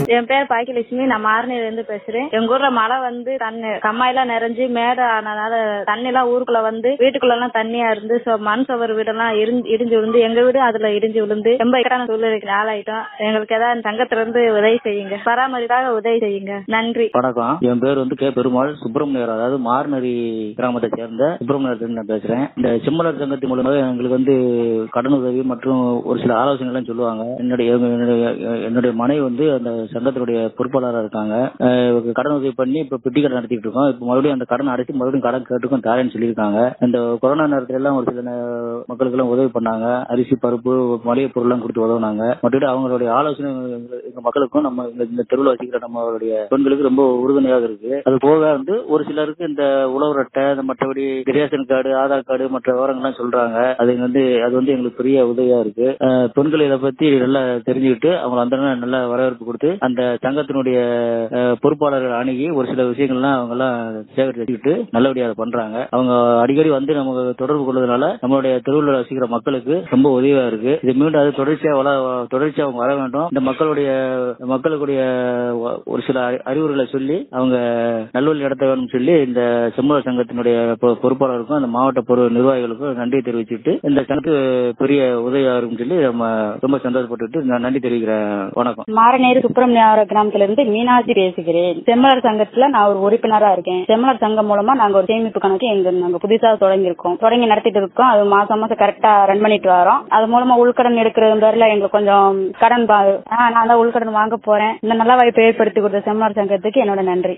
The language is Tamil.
என் பேர் பாக்கியலட்சுமி நான் மாரணில இருந்து பேசுறேன் எங்க ஊர்ல மழை வந்து தண்ணி கம்மாயெல்லாம் நிறைஞ்சு மேடை ஆனதுனால தண்ணி எல்லாம் ஊருக்குள்ள வந்து வீட்டுக்குள்ள எல்லாம் தண்ணியா இருந்து சோ மண் சவர் வீடெல்லாம் இடிஞ்சு இடிஞ்சு விழுந்து எங்க வீடு அதுல இடிஞ்சு விழுந்து ரொம்ப இக்கட்டான சூழ்நிலைக்கு ஆளாயிட்டோம் எங்களுக்கு ஏதாவது சங்கத்துல இருந்து உதவி செய்யுங்க பராமரிக்காக உதவி செய்யுங்க நன்றி வணக்கம் என் பேர் வந்து கே பெருமாள் சுப்பிரமணியர் அதாவது மார்னரி கிராமத்தை சேர்ந்த சுப்பிரமணியர் நான் பேசுறேன் இந்த செம்மலர் சங்கத்தின் மூலமாக எங்களுக்கு வந்து கடன் உதவி மற்றும் ஒரு சில ஆலோசனை எல்லாம் சொல்லுவாங்க என்னுடைய என்னுடைய என்னுடைய மனைவி வந்து அந்த சங்கத்தினுடைய பொறுப்பாளராக இருக்காங்க அஹ் இவருக்கு கடன் உதவி பண்ணி இப்ப பெட்டி கடை நடத்திட்டு இருக்கோம் இப்ப மறுபடியும் அந்த கடன் அடைச்சு மறுபடியும் கடன் கேட்டுக்கும் தரேன்னு சொல்லியிருக்காங்க இந்த கொரோனா நேரத்துல எல்லாம் ஒரு சில நே- மக்களுக்கு எல்லாம் உதவி பண்ணாங்க அரிசி பருப்பு மளிகை பொருள் எல்லாம் கொடுத்து உதவுனாங்க மற்றபடி அவங்களுடைய ஆலோசனை எங்க- எங்க மக்களுக்கும் நம்ம இந்த- இந்த தெருவில் வசிக்கிற நம்மளுடைய பெண்களுக்கு ரொம்ப உறுதுணையாக இருக்கு அது போக வந்து ஒரு சிலருக்கு இந்த உழவர் அட்டை இந்த மற்றபடி ரேஷன் கார்டு ஆதார் கார்டு மற்ற விவரங்கள்லாம் சொல்றாங்க அது வந்து அது வந்து எங்களுக்கு பெரிய உதவியா இருக்கு அஹ் பெண்கள் இதை பத்தி நல்லா தெரிஞ்சுக்கிட்டு அவங்க அந்த நேரம் நல்ல வரவேற்பு கொடுத்து அந்த சங்கத்தினுடைய அஹ், பொறுப்பாளர்கள் அணுகி ஒரு சில விஷயங்கள்லாம் அவங்க எல்லாம் சேகரித்து வச்சுக்கிட்டு நல்லபடியா அதை பண்றாங்க அவங்க அடிக்கடி வந்து நமக்கு தொடர்பு கொள்வதனால நம்மளுடைய தெருவில் வசிக்கிற மக்களுக்கு ரொம்ப உதவியா இருக்கு இது மீண்டும் அது தொடர்ச்சியா வள தொடர்ச்சியா அவங்க வர வேண்டும் இந்த மக்களுடைய மக்களுடைய ஒரு சில அறி- அறிவுரைகளை சொல்லி அவங்க நல்வழி நடத்த வேண்டும் சொல்லி இந்த செம்மல சங்கத்தினுடைய பொ- பொறுப்பாளருக்கும் அந்த மாவட்ட பொறு நிர்வாகிகளுக்கும் நன்றி தெரிவிச்சுட்டு இந்த சங்கத்துக்கு பெரிய உதவியா இருக்கும் சொல்லி நம்ம ரொம்ப சந்தோஷப்பட்டுட்டு நான் நன்றி தெரிவிக்கிறேன் வணக்கம் மாரநேரு சுப்பிரமணியாவரம் கிராமத்துல இருந்து மீனாட்சி பேசுகிறேன் செம்மலர் சங்கத்துல நான் ஒரு உறுப்பினரா இருக்கேன் செம்மலர் சங்கம் மூலமா நாங்க ஒரு சேமிப்பு கணக்கு எங்க நாங்க புதுசா தொடங்கி இருக்கோம் தொடங்கி நடத்திட்டு இருக்கோம் அது மாசம் மாசம் கரெக்டா ரன் பண்ணிட்டு வரோம் அது மூலமா உள்கடன் எடுக்கிறது பேர்ல எங்களுக்கு கொஞ்சம் கடன் பா- ஆ, நான் தான் உள்கடன் வாங்க போறேன் இந்த நல்ல வாய்ப்பை ஏற்படுத்தி கொடுத்த செம்மலர் சங்கத்துக்கு என்னோட நன்றி